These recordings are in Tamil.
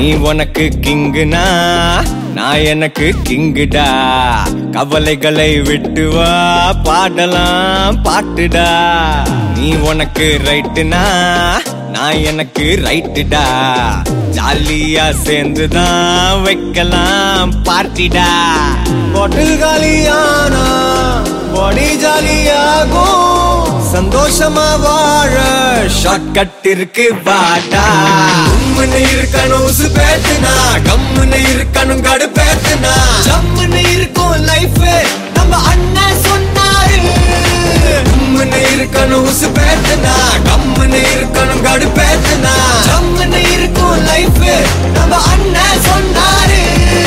நீ உனக்கு கிங்குனா நான் எனக்கு கிங்குடா கவலைகளை விட்டு வா பாடலாம் பாட்டுடா நீ உனக்கு ரைட்டுனா நான் எனக்கு ரைட்டுடா ஜாலியா சேர்ந்துதான் வைக்கலாம் பார்ட்டிடா பாட்டில் காலியானா பாடி ஜாலியாகும் சந்தோஷமா வாழ ஷார்ட்கட் இருக்கு வாடா உம்முன்னு இருக்கணும் உசு பேத்துனா கம்முன்னு இருக்கணும் கடு பேத்துனா ஜம்முன்னு இருக்கும் லைஃப் நம்ம அண்ணன் சொன்னாரு உம்முன்னு இருக்கணும் உசு பேத்துனா கம்முன்னு இருக்கணும் கடு பேத்துனா ஜம்முன்னு இருக்கும் லைஃப் நம்ம அண்ணன் சொன்னாரு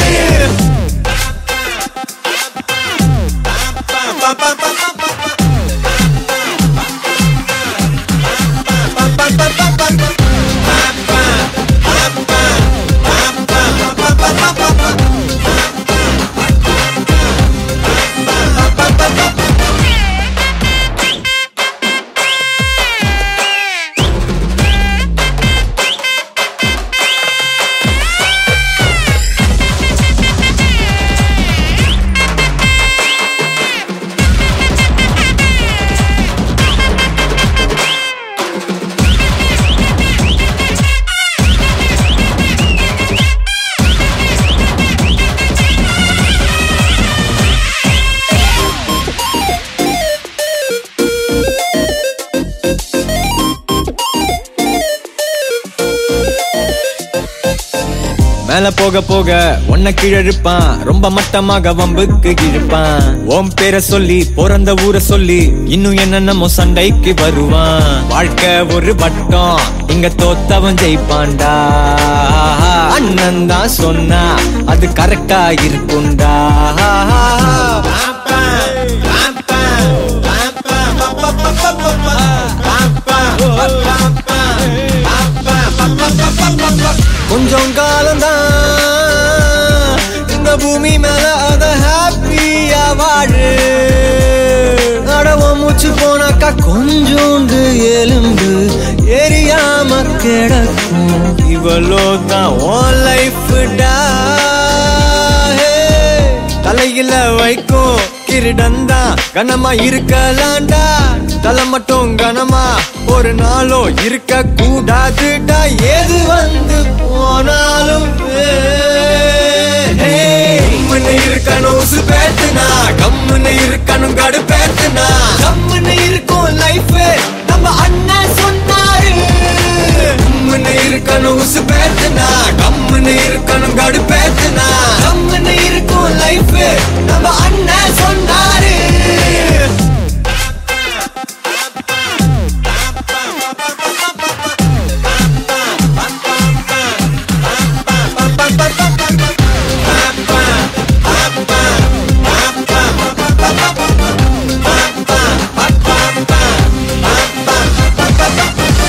மேல போக போக உன்னை கீழழுப்பான் ரொம்ப மட்டமாக வம்புக்கு இழுப்பான் ஓம் பேரை சொல்லி பிறந்த ஊரை சொல்லி இன்னும் என்னென்னமோ சண்டைக்கு வருவான் வாழ்க்கை ஒரு வட்டம் இங்க தோத்தவன் ஜெயிப்பான்டா அண்ணன் தான் சொன்னா அது கரெக்டா இருக்கும்டா கொஞ்சம் காலம்தான் இந்த பூமி மேல அத ஹாப்பியா வாழு அடவ மூச்சு போனாக்கா கொஞ்சோண்டு எலும்பு எரியாம கிடக்கும் இவளோ தான் ஓன் லைஃப் தலையில வைக்கும் கிரீடந்தா கனமா இருக்கலாண்டா தலை மட்டும் கனமா ஒரு நாளோ இருக்க கூடாதுடா எது வந்து போனாலும் கம்முன்னு இருக்கணும் உசு பேத்துனா கம்முன்னு இருக்கணும் கடு பேத்துனா கம்முன்னு இருக்கும் லைஃப் நம்ம அண்ணன் சொன்னாரு கம்முன்னு இருக்கணும் உசு பேத்துனா கம்முன்னு இருக்கணும் கடு